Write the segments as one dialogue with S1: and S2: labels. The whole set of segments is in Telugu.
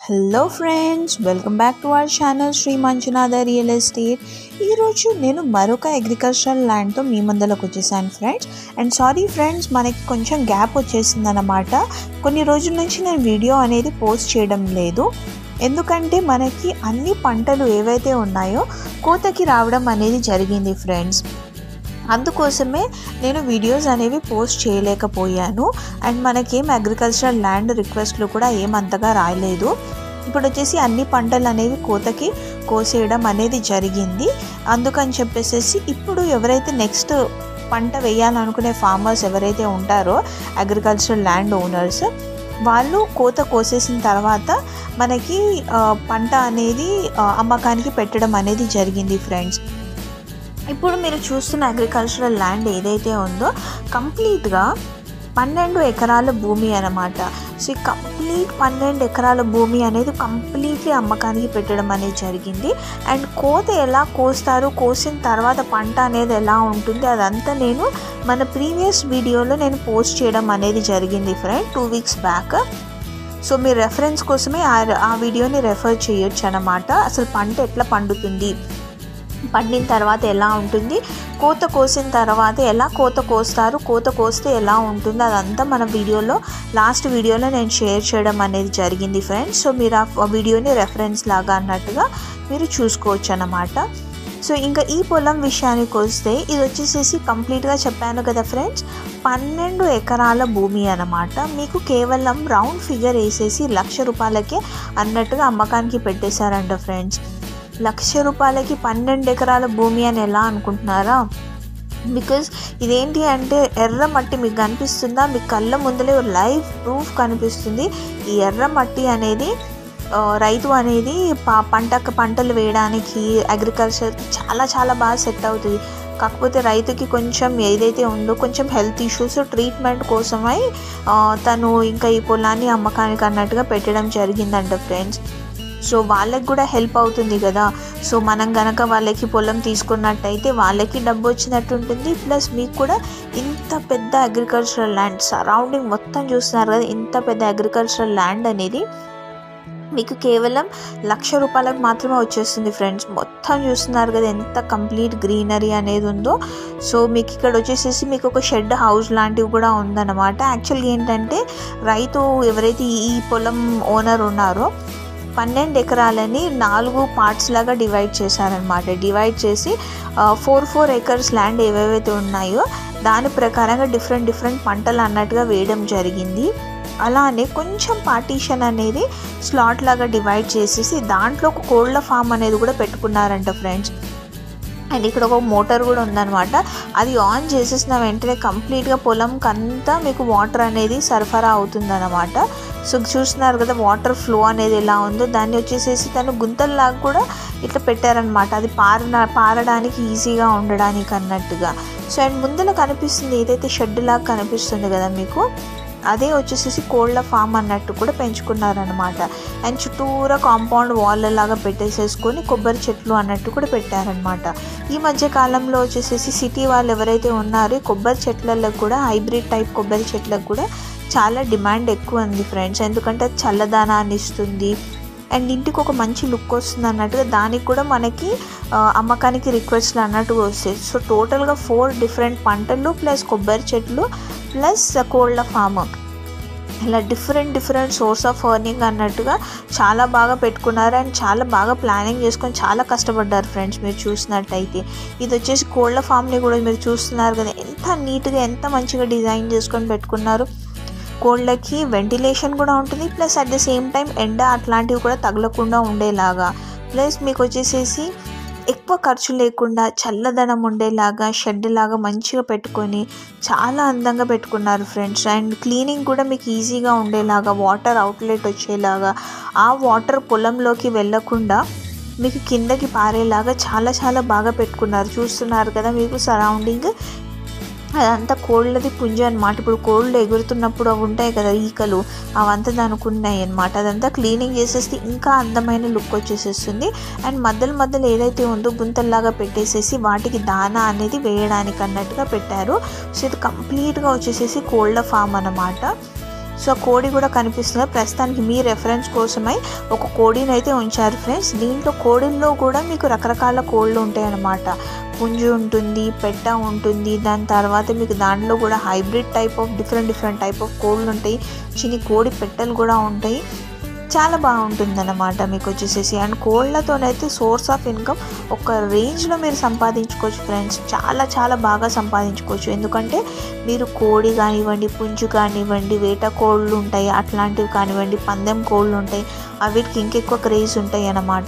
S1: hello friends welcome back to our channel Shri Manjunatha real estate ఈరోజు నేను మరొక అగ్రికల్చరల్ ల్యాండ్తో మీ ముందరకు వచ్చేసాను ఫ్రెండ్స్ అండ్ సారీ ఫ్రెండ్స్ మనకి కొంచెం గ్యాప్ వచ్చేసింది అనమాట కొన్ని రోజుల నుంచి నేను వీడియో అనేది పోస్ట్ చేయడం లేదు ఎందుకంటే మనకి అన్ని పంటలు ఏవైతే ఉన్నాయో కోతకి రావడం అనేది జరిగింది ఫ్రెండ్స్ అందుకోసమే నేను వీడియోస్ అనేవి పోస్ట్ చేయలేకపోయాను అండ్ మనకేం అగ్రికల్చరల్ ల్యాండ్ రిక్వెస్ట్లు కూడా ఏమంతగా రాయలేదు ఇప్పుడు వచ్చేసి అన్ని పంటలు అనేవి కోతకి కోసేయడం అనేది జరిగింది అందుకని చెప్పేసి ఇప్పుడు ఎవరైతే నెక్స్ట్ పంట వేయాలనుకునే ఫార్మర్స్ ఎవరైతే ఉంటారో అగ్రికల్చరల్ ల్యాండ్ ఓనర్స్ వాళ్ళు కోత కోసేసిన తర్వాత మనకి ఆ, పంట అనేది ఆ, అమ్మకానికి పెట్టడం అనేది జరిగింది ఫ్రెండ్స్ ఇప్పుడు మీరు చూస్తున్న అగ్రికల్చరల్ ల్యాండ్ ఏదైతే ఉందో కంప్లీట్గా పన్నెండు ఎకరాల భూమి అన్నమాట సో ఈ కంప్లీట్ పన్నెండు ఎకరాల భూమి అనేది కంప్లీట్లీ అమ్మకానికి పెట్టడం అనేది జరిగింది అండ్ కోత ఎలా కోస్తారు కోసిన తర్వాత పంట అనేది ఎలా ఉంటుంది అదంతా నేను మన ప్రీవియస్ వీడియోలో నేను పోస్ట్ చేయడం అనేది జరిగింది friend two weeks back so మీ రెఫరెన్స్ కోసమే ఆ ఆ వీడియోని రెఫర్ చేయొచ్చు అనమాట అసలు పంట ఎట్లా పండుతుంది పండిన తర్వాత ఎలా ఉంటుంది కోత కోసిన తర్వాత ఎలా కోత కోస్తారు కోత కోస్తే ఎలా ఉంటుంది అదంతా మన వీడియోలో లాస్ట్ వీడియోలో నేను షేర్ చేయడం అనేది జరిగింది ఫ్రెండ్స్ సో మీరు ఆ వీడియోని రెఫరెన్స్ లాగా అన్నట్టుగా మీరు చూసుకోవచ్చు అన్నమాట సో ఇంకా ఈ పొలం విషయానికి వస్తే ఇది వచ్చేసేసి కంప్లీట్గా చెప్పాను కదా ఫ్రెండ్స్ పన్నెండు ఎకరాల భూమి అన్నమాట మీకు కేవలం రౌండ్ ఫిగర్ వేసేసి లక్ష రూపాయలకే అన్నట్టుగా అమ్మకానికి పెట్టేశారంట ఫ్రెండ్స్ లక్ష రూపాయలకి పన్నెండు ఎకరాల భూమి అని ఎలా అనుకుంటున్నారా బికాజ్ ఇదేంటి అంటే ఎర్ర మట్టి మీకు కనిపిస్తుందా మీ కళ్ళ ముందలే లైవ్ ప్రూఫ్ కనిపిస్తుంది ఈ ఎర్ర మట్టి అనేది ఆ, రైతు అనేది ప పంట పంటలు వేయడానికి అగ్రికల్చర్కి చాలా చాలా బాగా సెట్ అవుతుంది కాకపోతే రైతుకి కొంచెం ఏదైతే ఉందో కొంచెం హెల్త్ ఇష్యూస్ ట్రీట్మెంట్ కోసమై ఆ, తను ఇంకా ఈ పొలాన్ని అమ్మకానికి అన్నట్టుగా పెట్టడం జరిగిందంట ఫ్రెండ్స్ సో వాళ్ళకి కూడా హెల్ప్ అవుతుంది కదా సో మనం గనక వాళ్ళకి పొలం తీసుకున్నట్టయితే వాళ్ళకి డబ్బు వచ్చినట్టు ఉంటుంది ప్లస్ మీకు కూడా ఇంత పెద్ద అగ్రికల్చరల్ ల్యాండ్ సరౌండింగ్ మొత్తం చూస్తున్నారు కదా ఇంత పెద్ద అగ్రికల్చరల్ ల్యాండ్ అనేది మీకు కేవలం లక్ష రూపాయలకు మాత్రమే వచ్చేస్తుంది ఫ్రెండ్స్ మొత్తం చూస్తున్నారు కదా ఎంత కంప్లీట్ గ్రీనరీ అనేది ఉందో సో మీకు ఇక్కడ వచ్చేసేసి మీకు ఒక షెడ్ హౌస్ లాంటివి కూడా ఉందన్నమాట యాక్చువల్గా ఏంటంటే రైతు ఎవరైతే ఈ పొలం ఓనర్ ఉన్నారో పన్నెండు ఎకరాలని నాలుగు పార్ట్స్ లాగా డివైడ్ చేశారనమాట డివైడ్ చేసి ఫోర్ ఫోర్ ఎకర్స్ ల్యాండ్ ఏవేవైతే ఉన్నాయో దాని ప్రకారంగా డిఫరెంట్ డిఫరెంట్ పంటలు అన్నట్టుగా వేయడం జరిగింది అలానే కొంచెం పార్టీషన్ అనేది స్లాట్ లాగా డివైడ్ చేసేసి దాంట్లో ఒక కోళ్ళ ఫామ్ అనేది కూడా పెట్టుకున్నారంట ఫ్రెండ్స్ అండ్ ఇక్కడ ఒక మోటార్ కూడా ఉందన్నమాట అది ఆన్ చేసేసిన వెంటనే కంప్లీట్గా పొలంకి అంతా మీకు వాటర్ అనేది సరఫరా అవుతుందన్నమాట సో చూస్తున్నారు కదా వాటర్ ఫ్లో అనేది ఎలా ఉందో దాన్ని వచ్చేసేసి తను గుంతల్లాగా కూడా ఇట్లా పెట్టారనమాట అది పారన పారడానికి ఈజీగా ఉండడానికి అన్నట్టుగా సో అండ్ ముందర కనిపిస్తుంది ఏదైతే షెడ్ లాగా కనిపిస్తుంది కదా మీకు అదే వచ్చేసేసి కోళ్ళ ఫామ్ అన్నట్టు కూడా పెంచుకున్నారనమాట అండ్ చుట్టూరా కాంపౌండ్ వాల్ లాగా పెట్టేసేసుకొని కొబ్బరి చెట్లు అన్నట్టు కూడా పెట్టారనమాట ఈ మధ్య కాలంలో వచ్చేసేసి సిటీ వాళ్ళు ఎవరైతే ఉన్నారో ఈ కొబ్బరి చెట్లకు కూడా హైబ్రిడ్ టైప్ కొబ్బరి చెట్లకు కూడా చాలా డిమాండ్ ఎక్కువ ఉంది ఫ్రెండ్స్ ఎందుకంటే అది చల్లదనాన్ని ఇస్తుంది అండ్ ఇంటికి ఒక మంచి లుక్ వస్తుంది అన్నట్టుగా దానికి కూడా మనకి ఆ, అమ్మకానికి రిక్వెస్ట్లు అన్నట్టుగా వస్తాయి సో టోటల్గా ఫోర్ డిఫరెంట్ పంటలు ప్లస్ కొబ్బరి చెట్లు ప్లస్ కోళ్ళ ఫామ్ ఇలా different different source of earning అన్నట్టుగా చాలా బాగా పెట్టుకున్నారు అండ్ చాలా బాగా ప్లానింగ్ చేసుకొని చాలా కష్టపడ్డారు ఫ్రెండ్స్ మీరు చూసినట్టయితే ఇది వచ్చేసి కోళ్ళ ఫామ్ని కూడా మీరు చూస్తున్నారు కదా ఎంత నీట్గా ఎంత మంచిగా డిజైన్ చేసుకొని పెట్టుకున్నారు కోళ్ళకి వెంటిలేషన్ కూడా ఉంటుంది plus at the same time ఎండ అట్లాంటివి కూడా తగలకుండా ఉండేలాగా ప్లస్ మీకు వచ్చేసేసి ఎక్కువ ఖర్చు లేకుండా చల్లదనం ఉండేలాగా షెడ్ లాగా మంచిగా పెట్టుకొని చాలా అందంగా పెట్టుకున్నారు ఫ్రెండ్స్ అండ్ క్లీనింగ్ కూడా మీకు ఈజీగా ఉండేలాగా వాటర్ అవుట్లెట్ వచ్చేలాగా ఆ వాటర్ పొలంలోకి వెళ్ళకుండా మీకు కిందకి పారేలాగా చాలా చాలా బాగా పెట్టుకున్నారు చూస్తున్నారు కదా మీకు సరౌండింగ్ అదంతా కోళ్ళది పుంజ అనమాట ఇప్పుడు కోళ్ళు ఎగురుతున్నప్పుడు అవి ఉంటాయి కదా ఈకలు అవంతా దానికి ఉన్నాయి అనమాట అదంతా క్లీనింగ్ చేసేస్తే ఇంకా అందమైన లుక్ వచ్చేసేస్తుంది అండ్ మధ్యలో మధ్యలో ఏదైతే ఉందో గుంతల్లాగా పెట్టేసేసి వాటికి దానా అనేది వేయడానికి అన్నట్టుగా పెట్టారు సో ఇది కంప్లీట్గా వచ్చేసేసి కోళ్ళ ఫామ్ అన్నమాట సో కోడి కూడా కనిపిస్తుంది ప్రస్తుతానికి మీ రెఫరెన్స్ కోసమై ఒక కోడిని అయితే ఉంచారు ఫ్రెండ్స్ దీంట్లో కోడిల్లో కూడా మీకు రకరకాల కోళ్ళు ఉంటాయి అన్నమాట పుంజు ఉంటుంది పెట్ట ఉంటుంది దాని తర్వాత మీకు దాంట్లో కూడా hybrid type of different different type of కోళ్ళు ఉంటాయి చిన్ని కోడి పెట్టెలు కూడా ఉంటాయి చాలా బాగుంటుంది అన్నమాట మీకు వచ్చేసేసి అండ్ కోళ్ళతోనైతే సోర్స్ ఆఫ్ ఇన్కమ్ ఒక రేంజ్లో మీరు సంపాదించుకోవచ్చు ఫ్రెండ్స్ చాలా చాలా బాగా సంపాదించుకోవచ్చు ఎందుకంటే మీరు కోడి కానివ్వండి పుంజు కానివ్వండి వేట కోళ్ళు ఉంటాయి అట్లాంటివి కానివ్వండి పందెం కోళ్ళు ఉంటాయి అవిటికి ఇంకెక్కువ క్రేజ్ ఉంటాయి అన్నమాట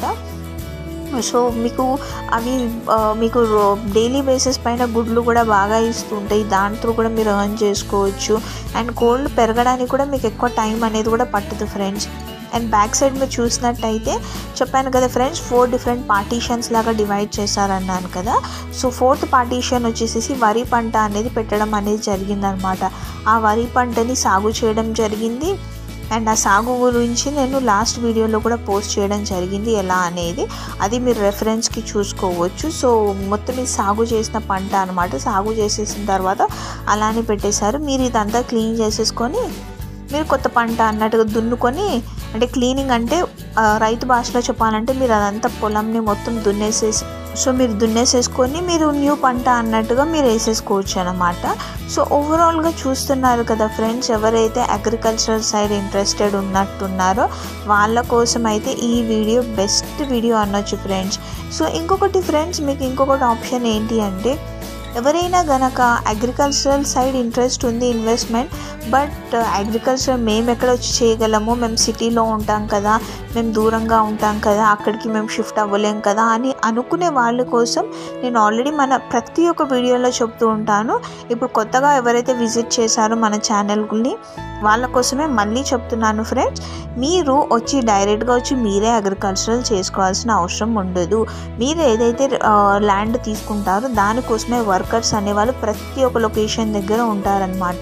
S1: సో మీకు అవి ఆ, మీకు డైలీ బేసిస్ పైన గుడ్లు కూడా బాగా ఇస్తుంటాయి దాంతో కూడా మీరు ఎర్న్ చేసుకోవచ్చు అండ్ కోళ్ళు పెరగడానికి కూడా మీకు ఎక్కువ టైం అనేది కూడా పట్టదు ఫ్రెండ్స్ అండ్ బ్యాక్ సైడ్ మీరు చూసినట్టయితే చెప్పాను కదా ఫ్రెండ్స్ ఫోర్ డిఫరెంట్ పార్టీషన్స్ లాగా డివైడ్ చేశారన్నాను కదా సో ఫోర్త్ పార్టీషన్ వచ్చేసేసి వరి పంట అనేది పెట్టడం అనేది జరిగిందనమాట ఆ వరి పంటని సాగు చేయడం జరిగింది అండ్ ఆ సాగు గురించి నేను లాస్ట్ వీడియోలో కూడా పోస్ట్ చేయడం జరిగింది ఎలా అనేది అది మీరు రెఫరెన్స్కి చూసుకోవచ్చు సో మొత్తం ఇది సాగు చేసిన పంట అనమాట సాగు చేసేసిన తర్వాత అలానే పెట్టేశారు మీరు ఇదంతా క్లీన్ చేసేసుకొని మీరు కొత్త పంట అన్నట్టుగా దున్నుకొని అంటే క్లీనింగ్ అంటే ఆ, రైతు భాషలో చెప్పాలంటే మీరు అదంతా పొలంని మొత్తం దున్నేసేసి సో మీరు దున్నేసేసుకొని మీరు న్యూ పంట అన్నట్టుగా మీరు వేసేసుకోవచ్చు అనమాట సో ఓవరాల్గా చూస్తున్నారు కదా ఫ్రెండ్స్ ఎవరైతే అగ్రికల్చరల్ సైడ్ ఇంట్రెస్టెడ్ ఉన్నట్టున్నారో వాళ్ళ కోసం అయితే ఈ వీడియో బెస్ట్ వీడియో అనొచ్చు ఫ్రెండ్స్ సో ఇంకొకటి ఫ్రెండ్స్ మీకు ఇంకొకటి ఆప్షన్ ఏంటి అంటే ఎవరైనా గనక అగ్రికల్చరల్ సైడ్ ఇంట్రెస్ట్ ఉంది ఇన్వెస్ట్మెంట్ బట్ అగ్రికల్చర్ మేము ఎక్కడ వచ్చి చేయగలము మేము సిటీలో ఉంటాం కదా మేము దూరంగా ఉంటాం కదా అక్కడికి మేము షిఫ్ట్ అవ్వలేం కదా అని అనుకునే వాళ్ళ కోసం నేను ఆల్రెడీ మన ప్రతి ఒక్క వీడియోలో చెప్తూ ఉంటాను ఇప్పుడు కొత్తగా ఎవరైతే విజిట్ చేశారో మన ఛానల్ని వాళ్ళ కోసమే మళ్ళీ చెప్తున్నాను ఫ్రెండ్స్ మీరు వచ్చి డైరెక్ట్గా వచ్చి మీరే అగ్రికల్చరల్ చేసుకోవాల్సిన అవసరం ఉండదు మీరు ఏదైతే ల్యాండ్ తీసుకుంటారో దానికోసమే వర్కర్స్ అనేవాళ్ళు ప్రతి ఒక్క లొకేషన్ దగ్గర ఉంటారనమాట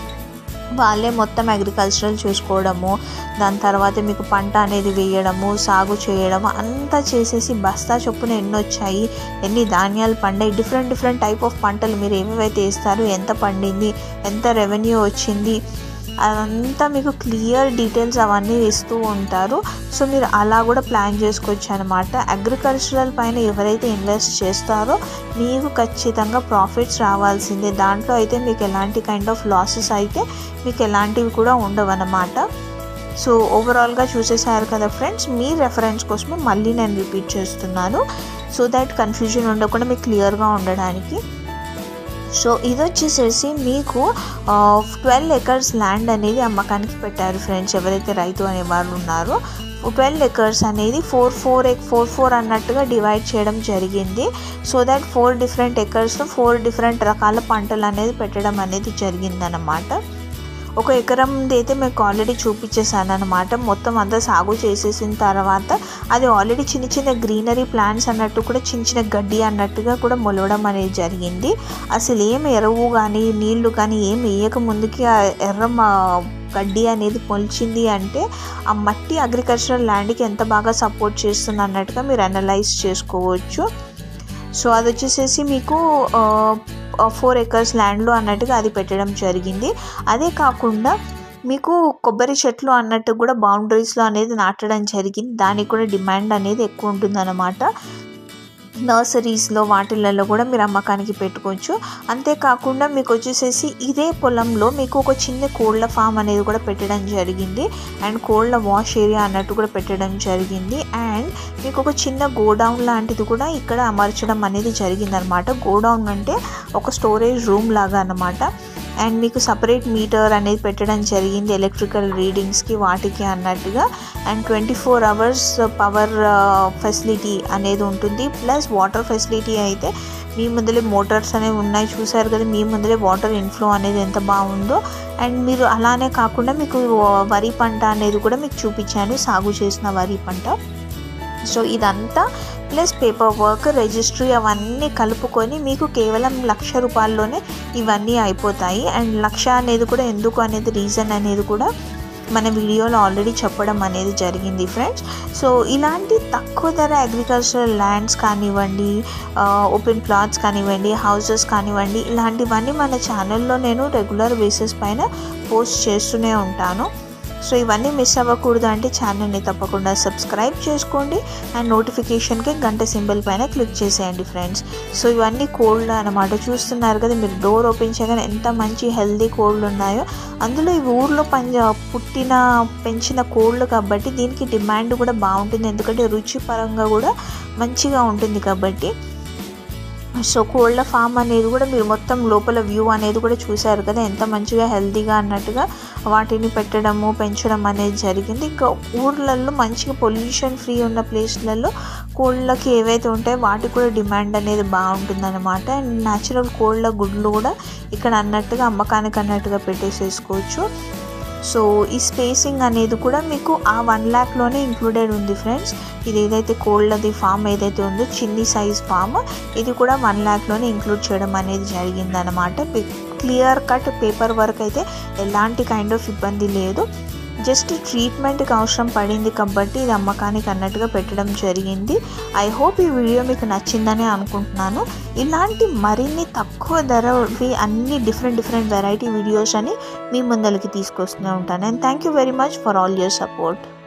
S1: వాళ్ళే మొత్తం అగ్రికల్చరల్ చూసుకోవడము దాని తర్వాత మీకు పంట అనేది వేయడము సాగు చేయడము అంతా చేసేసి బస్తా చొప్పున ఎన్ని వచ్చాయి ఎన్ని ధాన్యాలు పండాయి డిఫరెంట్ డిఫరెంట్ టైప్ ఆఫ్ పంటలు మీరు ఏమేవైతే వేస్తారు ఎంత పండింది ఎంత రెవెన్యూ వచ్చింది అదంతా మీకు క్లియర్ డీటెయిల్స్ అవన్నీ ఇస్తూ ఉంటారు సో మీరు అలా కూడా ప్లాన్ చేసుకోవచ్చు అనమాట అగ్రికల్చరల్ పైన ఎవరైతే ఇన్వెస్ట్ చేస్తారో మీకు ఖచ్చితంగా ప్రాఫిట్స్ రావాల్సిందే దాంట్లో అయితే మీకు ఎలాంటి కైండ్ ఆఫ్ లాసెస్ అయితే మీకు ఎలాంటివి కూడా ఉండవన్నమాట సో ఓవరాల్గా చూసేసారు కదా ఫ్రెండ్స్ మీ రెఫరెన్స్ కోసమే మళ్ళీ నేను రిపీట్ చేస్తున్నాను సో దట్ కన్ఫ్యూజన్ ఉండకుండా మీకు క్లియర్గా ఉండడానికి సో ఇది వచ్చేసేసి మీకు ట్వెల్వ్ ఎకర్స్ ల్యాండ్ అనేది అమ్మకానికి పెట్టారు ఫ్రెండ్స్ ఎవరైతే రైతు అనే వాళ్ళు ఉన్నారో ట్వెల్వ్ ఎకర్స్ అనేది ఫోర్ ఫోర్ ఫోర్ ఫోర్ అన్నట్టుగా డివైడ్ చేయడం జరిగింది సో దట్ ఫోర్ డిఫరెంట్ ఎకర్స్లో ఫోర్ డిఫరెంట్ రకాల పంటలు అనేది పెట్టడం అనేది జరిగిందనమాట ఒక ఎకరం అయితే మీకు ఆల్రెడీ చూపించేసాను అనమాట మొత్తం అంతా సాగు చేసేసిన తర్వాత అది ఆల్రెడీ చిన్న చిన్న గ్రీనరీ ప్లాంట్స్ అన్నట్టు కూడా చిన్న చిన్న గడ్డి అన్నట్టుగా కూడా మొలవడం అనేది జరిగింది అసలు ఏం ఎరువు కానీ నీళ్లు కానీ ఏం వేయక ముందుకి ఆ ఎర్ర మా- గడ్డి అనేది మొలిచింది అంటే ఆ మట్టి అగ్రికల్చరల్ ల్యాండ్కి ఎంత బాగా సపోర్ట్ చేస్తుంది అన్నట్టుగా మీరు అనలైజ్ చేసుకోవచ్చు సో అది వచ్చేసేసి మీకు ఫోర్ ఎకర్స్ ల్యాండ్లో అన్నట్టుగా అది పెట్టడం జరిగింది అదే కాకుండా మీకు కొబ్బరి చెట్లు అన్నట్టు కూడా బౌండరీస్లో అనేది నాటడం జరిగింది దానికి కూడా డిమాండ్ అనేది ఎక్కువ ఉంటుందన్నమాట నర్సరీస్లో వాటిలలో కూడా మీరు అమ్మకానికి పెట్టుకోవచ్చు అంతేకాకుండా మీకు వచ్చేసేసి ఇదే పొలంలో మీకు ఒక చిన్న కోళ్ళ ఫామ్ అనేది కూడా పెట్టడం జరిగింది అండ్ కోళ్ళ వాష్ ఏరియా అన్నట్టు కూడా పెట్టడం జరిగింది అండ్ మీకు ఒక చిన్న గోడౌన్ లాంటిది కూడా ఇక్కడ అమర్చడం అనేది జరిగింది అనమాట గోడౌన్ అంటే ఒక స్టోరేజ్ రూమ్ లాగా అన్నమాట అండ్ మీకు సపరేట్ మీటర్ అనేది పెట్టడం జరిగింది ఎలక్ట్రికల్ రీడింగ్స్కి వాటికి అన్నట్టుగా and twenty four hours power facility అనేది ఉంటుంది ప్లస్ వాటర్ ఫెసిలిటీ అయితే మీ ముందలే మోటార్స్ అనేవి ఉన్నాయి చూసారు కదా మీ ముందలే వాటర్ ఇన్ఫ్లో అనేది ఎంత బాగుందో అండ్ మీరు అలానే కాకుండా మీకు వరి పంట అనేది కూడా మీకు చూపించాను సాగు చేసిన వరి పంట సో ఇదంతా ప్లస్ పేపర్ వర్క్ రిజిస్ట్రీ అవన్నీ కలుపుకొని మీకు కేవలం లక్ష రూపాయల్లోనే ఇవన్నీ అయిపోతాయి అండ్ లక్ష అనేది కూడా ఎందుకు అనేది రీజన్ అనేది కూడా మన వీడియోలో ఆల్రెడీ చెప్పడం అనేది జరిగింది ఫ్రెండ్స్ సో ఇలాంటి తక్కువ ధర అగ్రికల్చరల్ ల్యాండ్స్ కానివ్వండి ఓపెన్ ప్లాట్స్ కానివ్వండి హౌసెస్ కానివ్వండి ఇలాంటివన్నీ మన ఛానల్లో నేను రెగ్యులర్ బేసిస్ పైన పోస్ట్ చేస్తూనే ఉంటాను సో ఇవన్నీ మిస్ అవ్వకూడదు అంటే ఛానల్ని తప్పకుండా సబ్స్క్రైబ్ చేసుకోండి అండ్ నోటిఫికేషన్కి గంట సింబల్ పైన క్లిక్ చేసేయండి ఫ్రెండ్స్ సో ఇవన్నీ కోల్డ్ అనమాట చూస్తున్నారు కదా మీరు డోర్ ఓపెన్ చేయగానే ఎంత మంచి హెల్దీ కోల్డ్ ఉన్నాయో అందులో ఇవి ఊర్లో పంజా పుట్టిన పెంచిన కోళ్ళు కాబట్టి దీనికి డిమాండ్ కూడా బాగుంటుంది ఎందుకంటే రుచి పరంగా కూడా మంచిగా ఉంటుంది కాబట్టి సో కోళ్ళ ఫామ్ అనేది కూడా మీరు మొత్తం లోపల వ్యూ అనేది కూడా చూశారు కదా ఎంత మంచిగా హెల్తీగా అన్నట్టుగా వాటిని పెట్టడము పెంచడం అనేది జరిగింది ఇంకా ఊర్లలో మంచిగా పొల్యూషన్ ఫ్రీ ఉన్న ప్లేస్లలో కోళ్ళకి ఏవైతే ఉంటాయో వాటికి కూడా డిమాండ్ అనేది బాగుంటుంది అనమాట అండ్ న్యాచురల్ కోళ్ళ గుడ్లు కూడా ఇక్కడ అన్నట్టుగా అమ్మకానికి అన్నట్టుగా పెట్టేసేసుకోవచ్చు సో ఈ స్పేసింగ్ అనేది కూడా మీకు ఆ వన్ ల్యాక్లోనే ఇంక్లూడెడ్ ఉంది ఫ్రెండ్స్ ఇది ఏదైతే కోల్డ్ది ఫామ్ ఏదైతే ఉందో చిన్ని సైజ్ ఫామ్ ఇది కూడా వన్ ల్యాక్లోనే ఇంక్లూడ్ చేయడం అనేది జరిగిందనమాట క్లియర్ కట్ పేపర్ వర్క్ అయితే ఎలాంటి కైండ్ ఆఫ్ ఇబ్బంది లేదు జస్ట్ ట్రీట్మెంట్కి అవసరం పడింది కాబట్టి ఇది అమ్మకానికి అన్నట్టుగా పెట్టడం జరిగింది ఐ హోప్ ఈ వీడియో మీకు నచ్చిందని అనుకుంటున్నాను ఇలాంటి మరిన్ని తక్కువ ధరవి అన్ని డిఫరెంట్ డిఫరెంట్ వెరైటీ వీడియోస్ అని మీ ముందరికి తీసుకొస్తూనే ఉంటాను and thank you very much for all your support